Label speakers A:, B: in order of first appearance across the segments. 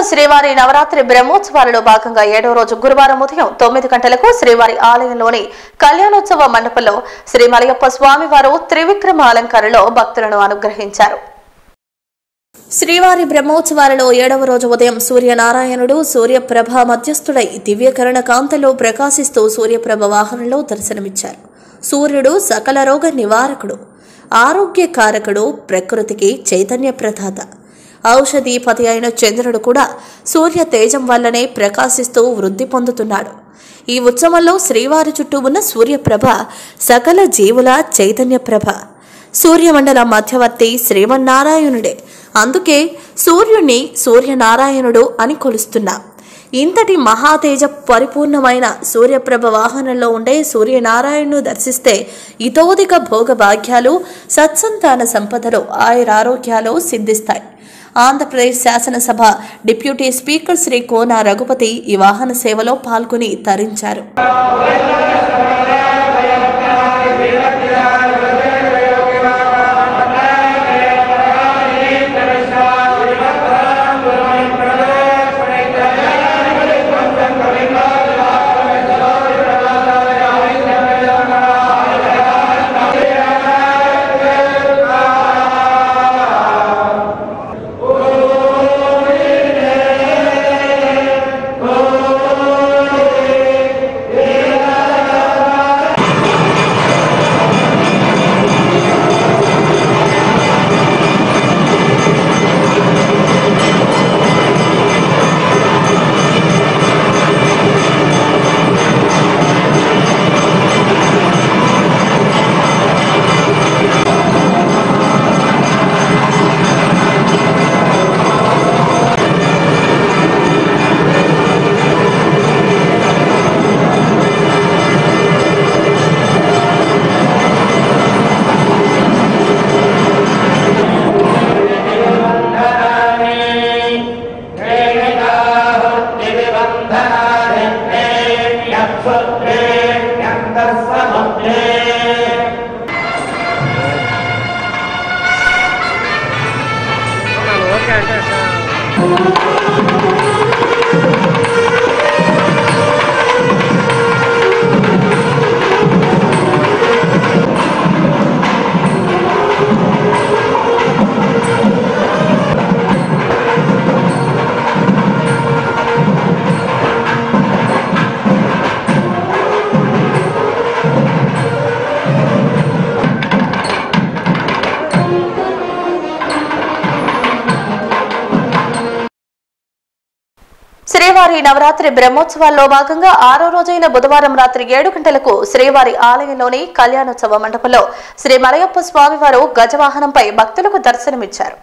A: శ్రీవారి నవరాత్రి బ్రహ్మోత్సవాలలో భాగంగా ఏడవ రోజు గురువారం ఉదయం తొమ్మిది గంటలకు శ్రీవారి ఆలయంలోని కళ్యాణోత్సవ మండపంలో శ్రీ మలయప్ప స్వామివారు త్రివిక్రమ అలంకారలో భక్తులను అనుగ్రహించారు శ్రీవారి బ్రహ్మోత్సవాలలో ఏడవ రోజు ఉదయం సూర్యనారాయణుడు సూర్యప్రభ మధ్యస్థుడై దివ్యకరణ కాంతలో ప్రకాశిస్తూ సూర్యప్రభ వాహనంలో దర్శనమిచ్చారు సూర్యుడు సకల రోగ నివారకుడు ఆరోగ్యకారకుడు ప్రకృతికి చైతన్య ప్రదాత ఔషధీపతి అయిన చంద్రుడు కూడా సూర్య తేజం వల్లనే ప్రకాశిస్తూ వృద్ధి పొందుతున్నాడు ఈ ఉత్సవంలో శ్రీవారి చుట్టూ ఉన్న సూర్యప్రభ సకల జీవుల చైతన్య ప్రభ సూర్యమండల మధ్యవర్తి శ్రీమన్నారాయణుడే అందుకే సూర్యుణ్ణి సూర్యనారాయణుడు అని కొలుస్తున్నాం ఇంతటి మహాతేజ పరిపూర్ణమైన సూర్యప్రభ వాహనంలో ఉండే సూర్యనారాయణను దర్శిస్తే ఇతోధిక భోగ భాగ్యాలు సత్సంతాన సంపదలు ఆయురారోగ్యాలు సిద్ధిస్తాయి ఆంధ్రప్రదేశ్ శాసనసభ డిప్యూటీ స్పీకర్ శ్రీ కోన రఘుపతి ఈ వాహన సేవలో పాల్గొని తరించారు
B: ఓకే అంటే సార్
A: శ్రీవారి నవరాత్రి బ్రహ్మోత్సవాల్లో భాగంగా ఆరో రోజైన బుధవారం రాత్రి ఏడు గంటలకు శ్రీవారి ఆలయంలోని కళ్యాణోత్సవ మండపంలో శ్రీ మలయప్ప స్వామివారు గజవాహనంపై భక్తులకు దర్శనమిచ్చారు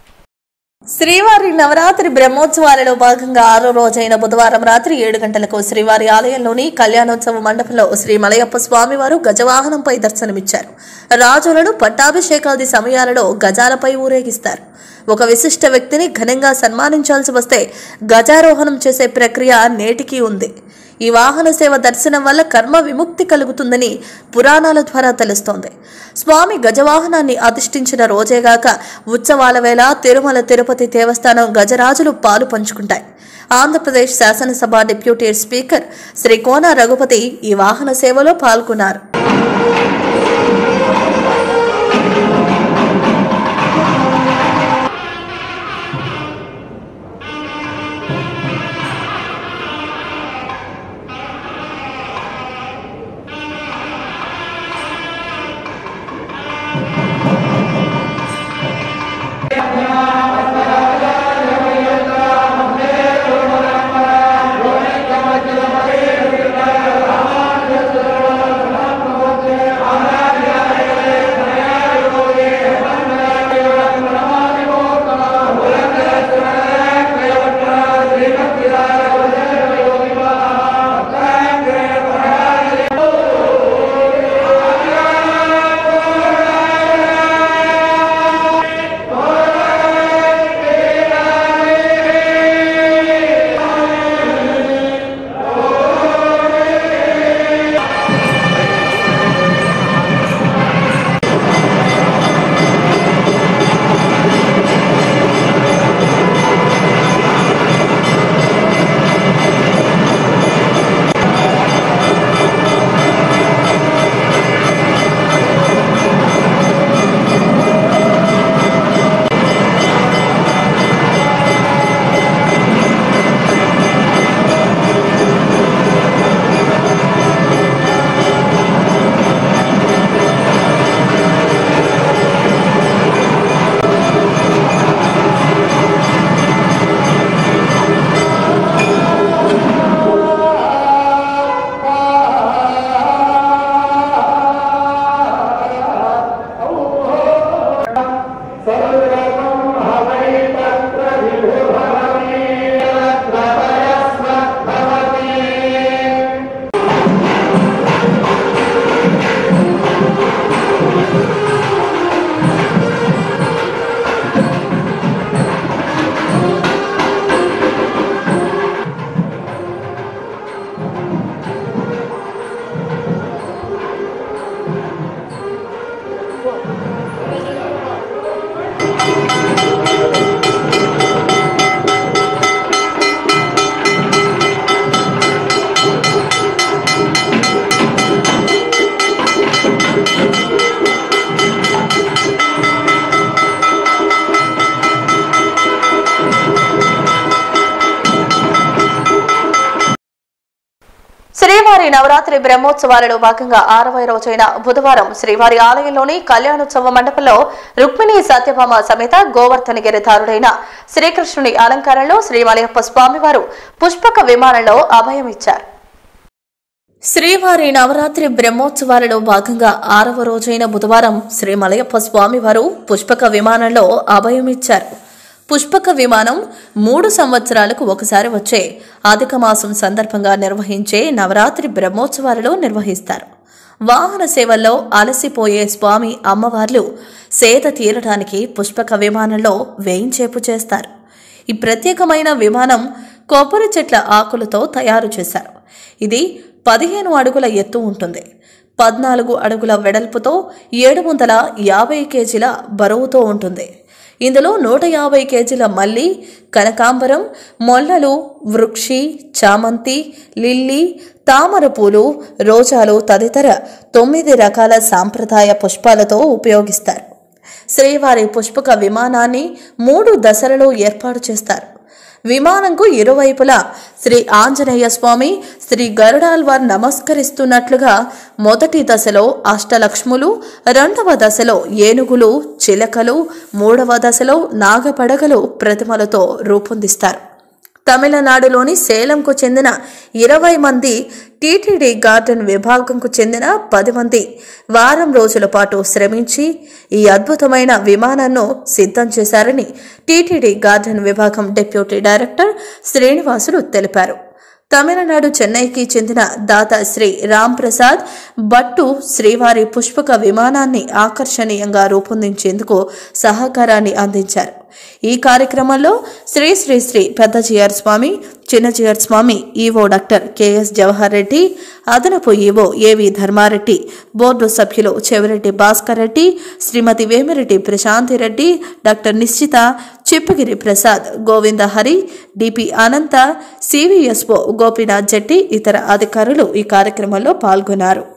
A: శ్రీవారి నవరాత్రి బ్రహ్మోత్సవాలలో భాగంగా ఆరో రోజైన బుధవారం రాత్రి ఏడు గంటలకు శ్రీవారి ఆలయంలోని కళ్యాణోత్సవ మండపంలో శ్రీ మలయప్ప స్వామివారు గజవాహనంపై దర్శనమిచ్చారు రాజులను పట్టాభిషేకాది సమయాలలో గజాలపై ఊరేగిస్తారు ఒక విశిష్ట వ్యక్తిని ఘనంగా సన్మానించాల్సి వస్తే గజారోహణం చేసే ప్రక్రియ నేటికీ ఉంది ఈ వాహన సేవ దర్శనం వల్ల కర్మ విముక్తి కలుగుతుందని పురాణాల ద్వారా తెలుస్తోంది స్వామి గజవాహనాన్ని అధిష్ఠించిన రోజేగాక ఉత్సవాల వేళ తిరుమల తిరుపతి దేవస్థానం గజరాజులు పాలు పంచుకుంటాయి ఆంధ్రప్రదేశ్ శాసనసభ డిప్యూటీ స్పీకర్ శ్రీ కోన రఘుపతి ఈ వాహన సేవలో పాల్గొన్నారు
C: శ్రీ
A: శ్రీవారి నవరాత్రి బ్రహ్మోత్సవాలలో భాగంగా ఆరవ రోజైన బుధవారం శ్రీవారి ఆలయంలోని కళ్యాణోత్సవ మండపంలో రుక్మిణి సత్యభామ సమేత గోవర్ధనగిరిధారుడైన శ్రీకృష్ణుని అలంకారంలో శ్రీమలయప్ప స్వామివారు పుష్పక విమానంలో అభయమిచ్చారు శ్రీవారి నవరాత్రి బ్రహ్మోత్సవాలలో భాగంగా ఆరవ రోజైన బుధవారం శ్రీ మలయప్ప స్వామివారు పుష్పక విమానంలో అభయమిచ్చారు పుష్పక విమానం మూడు సంవత్సరాలకు ఒకసారి వచ్చే అధిక మాసం సందర్భంగా నిర్వహించే నవరాత్రి బ్రహ్మోత్సవాలలో నిర్వహిస్తారు వాహన సేవల్లో అలసిపోయే స్వామి అమ్మవార్లు సేద తీరడానికి పుష్పక విమానంలో వేయించేపు చేస్తారు ఈ ప్రత్యేకమైన విమానం కొబ్బరి చెట్ల ఆకులతో తయారు చేశారు ఇది పదిహేను అడుగుల ఎత్తు ఉంటుంది పద్నాలుగు అడుగుల వెడల్పుతో ఏడు వందల యాభై కేజీల బరువుతో ఉంటుంది ఇందులో నూట యాభై కేజీల మల్లి కనకాంబరం మొల్లలు వృక్షి చామంతి లిల్లీ తామర పూలు రోజాలు తదితర తొమ్మిది రకాల సాంప్రదాయ పుష్పాలతో ఉపయోగిస్తారు శ్రీవారి పుష్పక విమానాన్ని మూడు దశలలో ఏర్పాటు చేస్తారు విమానంకు ఇరువైపులా శ్రీ ఆంజనేయ స్వామి శ్రీ గరుడాల్వార్ నమస్కరిస్తున్నట్లుగా మొదటి దశలో అష్టలక్ష్ములు రెండవ దశలో ఏనుగులు చిలకలు మూడవ దశలో నాగపడగలు ప్రతిమలతో రూపొందిస్తారు తమిళనాడులోని సేలంకు చెందిన ఇరవై మంది టీటీడీ గార్డెన్ విభాగంకు చెందిన పది మంది వారం రోజుల పాటు శ్రమించి ఈ అద్భుతమైన విమానాన్ని సిద్ధం చేశారని టీటీడీ గార్డెన్ విభాగం డిప్యూటీ డైరెక్టర్ శ్రీనివాసులు తెలిపారు తమిళనాడు చెన్నైకి చెందిన దాత శ్రీ రామ్ ప్రసాద్ భట్టు శ్రీవారి పుష్పక విమానాన్ని ఆకర్షణీయంగా రూపొందించేందుకు సహకారాన్ని అందించారు ఈ కార్యక్రమంలో శ్రీ శ్రీ శ్రీ పెద్ద జిఆర్ స్వామి చిన్న Jeeyar Swami EO doctor K S Jawahar Reddy అదనపు ఈవో ఏవి ధర్మారెడ్డి బోర్డు సభ్యులు Chevireddy Bhaskar Reddy Shrimati Vemireddy Prashanthi Reddy doctor Nischitha Chippagiri Prasad Govinda Hari D P Anantha CVSO Gopinath Jetti ఇతర అధికారులు ఈ కార్యక్రమంలో పాల్గొన్నారు